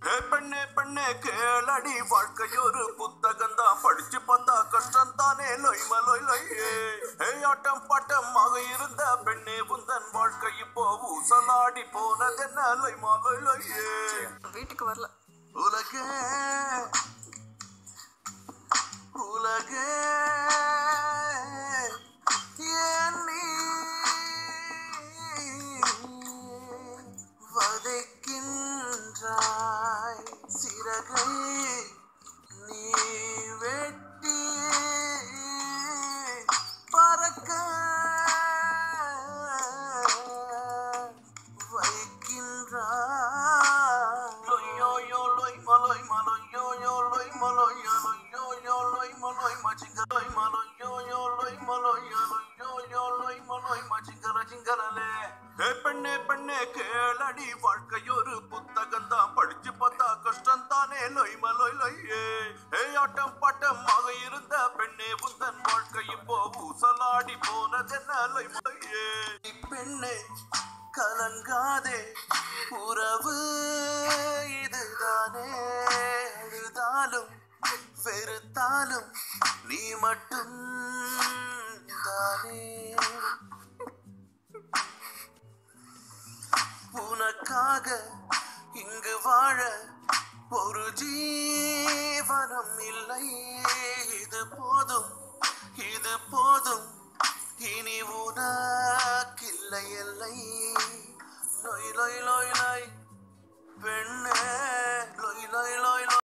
ஏ பெண்ணே பெண்ணே கேளடி வாழ்க்கை ஒரு புத்தகம் தான் படிச்சு பார்த்தா கஷ்டம் தானே லொய்ம லொய் லொய் ஏ ஆட்டம் பாட்டமாக இருந்த பெண்ணே உந்தன் வாழ்க்கை இப்போ ஊசலாடி போனதென்ன லொய்மா லொய் லொய் வீட்டுக்கு வரல உலகே உலகே ஏன் நீ வதைக்கின்றாய் சிறகை நீ வெட்டி பறக்க வைக்கின்றாய் லொய்யோயோ லொய் மலொய் மலொய்யோயோ லொய் மலொய்யோ லொய்யோயோ லொய் மலொய் மச்சிங்க லொய் மலொய்யோயோ லொய் மலொய்யோ லொய்யோயோ லொய் மலொய் மச்சிங்கர சிங்கரலே ஏ பெண்ணே பெண்ணே கேளடி வாழ்க்கை ஒரு புத்தகம் தான் படிச்சு பார்த்தா கஷ்டம் தானே லொய் மலொய் லொய்யே ஏ ஆட்டம் பாட்டமாக இருந்த பெண்ணே உந்தன் வாழ்க்கை இப்போ ஊசலாடி போனதென்ன லொய் மலொய்யே பெண்ணே கலங்காதே உறவு இதுதானே அழுதாலும் வெறுத்தாலும் நீ மட்டும் தானே உனக்காக இங்கு வாழ ஒரு ஜீவனம் இல்லை இது போதும் இது போதும் இனி உனக்கில்லை எல்லை லொய் லொய் லொய் லொய் பெண்ணே லொய் லொய் லொய் லொய்